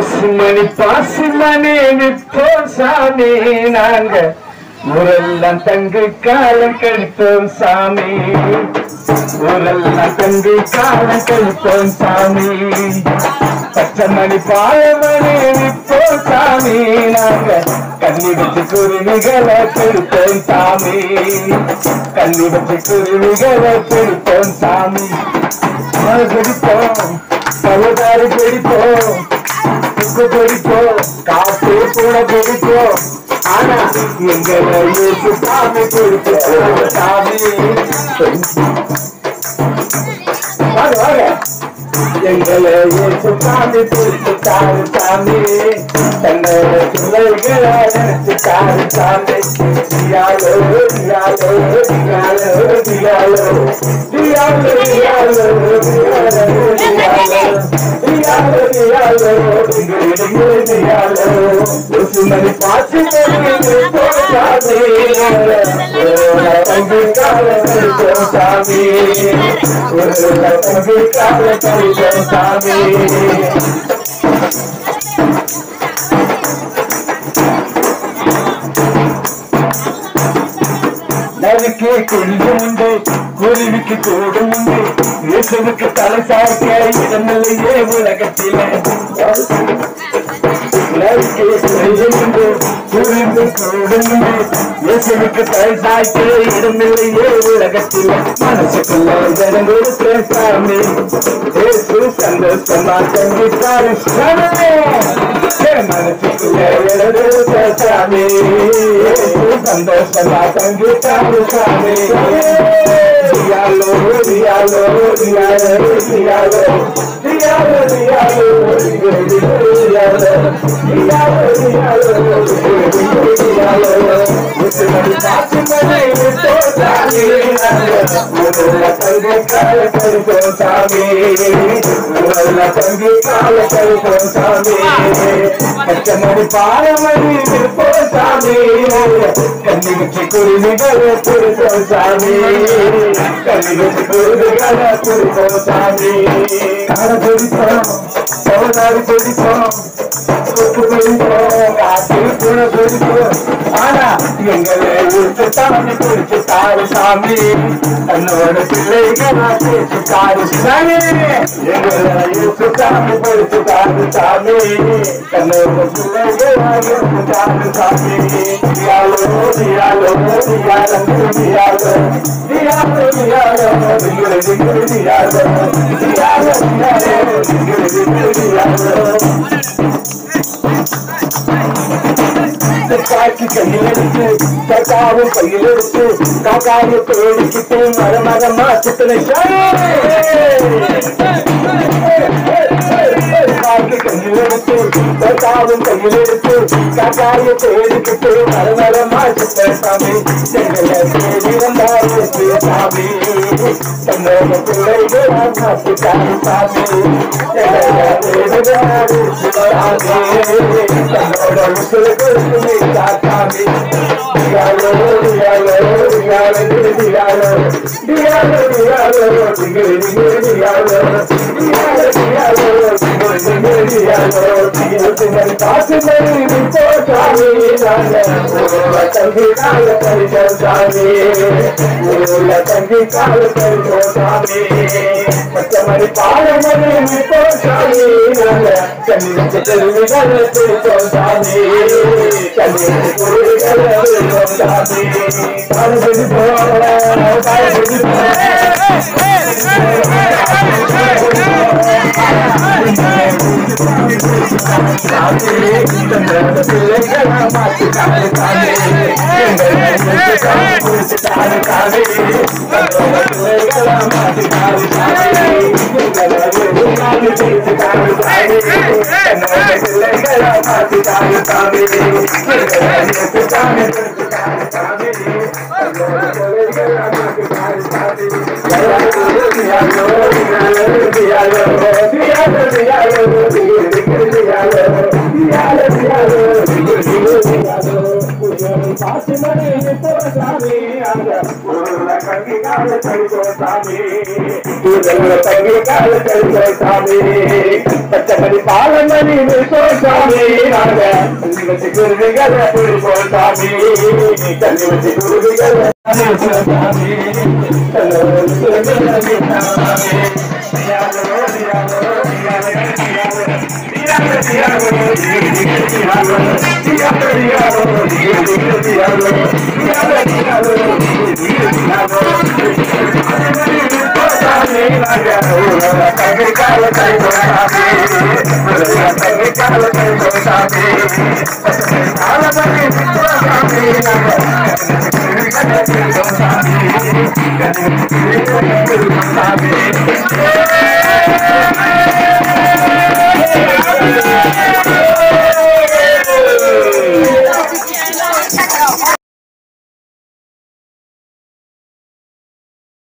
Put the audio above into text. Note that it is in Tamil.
பசுமணி பாசுமணி வித்தோம் சாமி நாங்க ஊரெல்லாம் தங்கு காலம் கழித்தோம் சாமி ஊரெல்லாம் தங்கு காலம் கழித்தோம் சாமி பச்சைமணி பாயமணி வித்தோம் சாமி நாங்க கண்ணி வச்சு குருவிகளை திருத்தோம் சாமி கண்ணி வச்சு குருவிகளை திருத்தோம் சாமி மழை பிடிப்போம் பலதாரி பிடிப்போம் உப்பு பிடிப்போம் காசு கூட பிடிப்போம் ஆனா எங்களை இயேசு சாமி பிடிப்போம் சாமி வாங்க வாங்க எங்களை இயேசு சாமி பிடிச்சிட்டாரு சாமி தன்னோட பிள்ளைகளை நினைச்சிட்டாரு சாமி தியாலோ தியாலோ தியாலோ தியாலோ தியாலோ தியாலோ தியாலோ தியாலோ தியாலோ தியாலோ தியாலோ உசுமணி பாசி சாமி தங்கி கால சாமி தங்கி கால சாமி நரிக்கு கொஞ்சம் உண்டு குருவிக்கு கூடும் உண்டு இயேசுவுக்கு தலை சாய்க்க இடமில்லையே உலகத்தில நரிக்கு கொஞ்சம் உண்டு குருவிக்கு கூடும் உண்டு இயேசுவுக்கு தலை சாய்க்க இடமில்லையே உலகத்தில மனசுக்குள்ள இடம் கொடுத்த சாமி இயேசு சந்தோஷமா தங்கிட்டாரு சாமி மனசுக்குள்ள இடம் கொடுத்த சாமி இயேசு சந்தோஷமா தங்கிட்டாரு சாமி Diallo, diallo, diallo, diallo, diallo, diallo, கச்சமணி பாரமணி சாமி கண்ணிக்கு குருவிகள் திருப்போம் சாமி கண்ணிக்கு குருவிகள் திருப்போம் சாமி கார பிடிப்போம் சோதாரி பிடிப்போம் சொத்து பிடிப்போம் காசு கூட பிடிப்போம் ஆனா எங்களை ஊருக்கு சாமி பிடிச்சு தாரு சாமி தன்னோட பிள்ளைகளா சேர்த்து தாரு சாமி எங்களை ஊருக்கு சாமி பிடிச்சு தாரு சாமி தன்னோட பிள்ளைகளா சேர்த்து தாரு சாமி தியாலோ தியாலோ தியாலோ தியாலோ தியாலோ தியாலோ தியாலோ தியாலோ தியாலோ தியாலோ தியாலோ காக்கி கையில் எடுத்து கக்காவும் கையில் எடுத்து காக்காவை தேடிக்கிட்டு மரமரமா சுத்தனை காக்கி கையில் எடுத்து கக்காவும் கையில் எடுத்து காக்காயை தேடிக்கிட்டு மரமரமா சுத்த சாமி எங்களை தேடி வந்தாரு சாமி தன்னோட பிள்ளைகள் காத்துக்காரு சாமி எங்களை தேடி வந்தாரு சாமி தன்னோட முஸ்லிம்களுக்கு காத்தாமி dialo dialo dialo dialo dialo dialo digiri digiri dialo dialo dialo digiri digiri dialo dialo dengan kasih dari itu kami nanda Ula tanggi kala karijan kami Ula tanggi kala karijan kami Macamari paramari itu kami nanda Kami kecil kala karijan kami Kami kecil kala karijan kami Kami berdoa, kami சாமி ஊரெல்லாம் தங்கி கால கழிக்கிற சாமி பச்சைமணி பாலமணி நிற்போம் சாமி நாங்க கல்வி வச்சு குருவிகளை பிடிப்போம் சாமி கல்வி வச்சு குருவிகளை சாமி Thank you.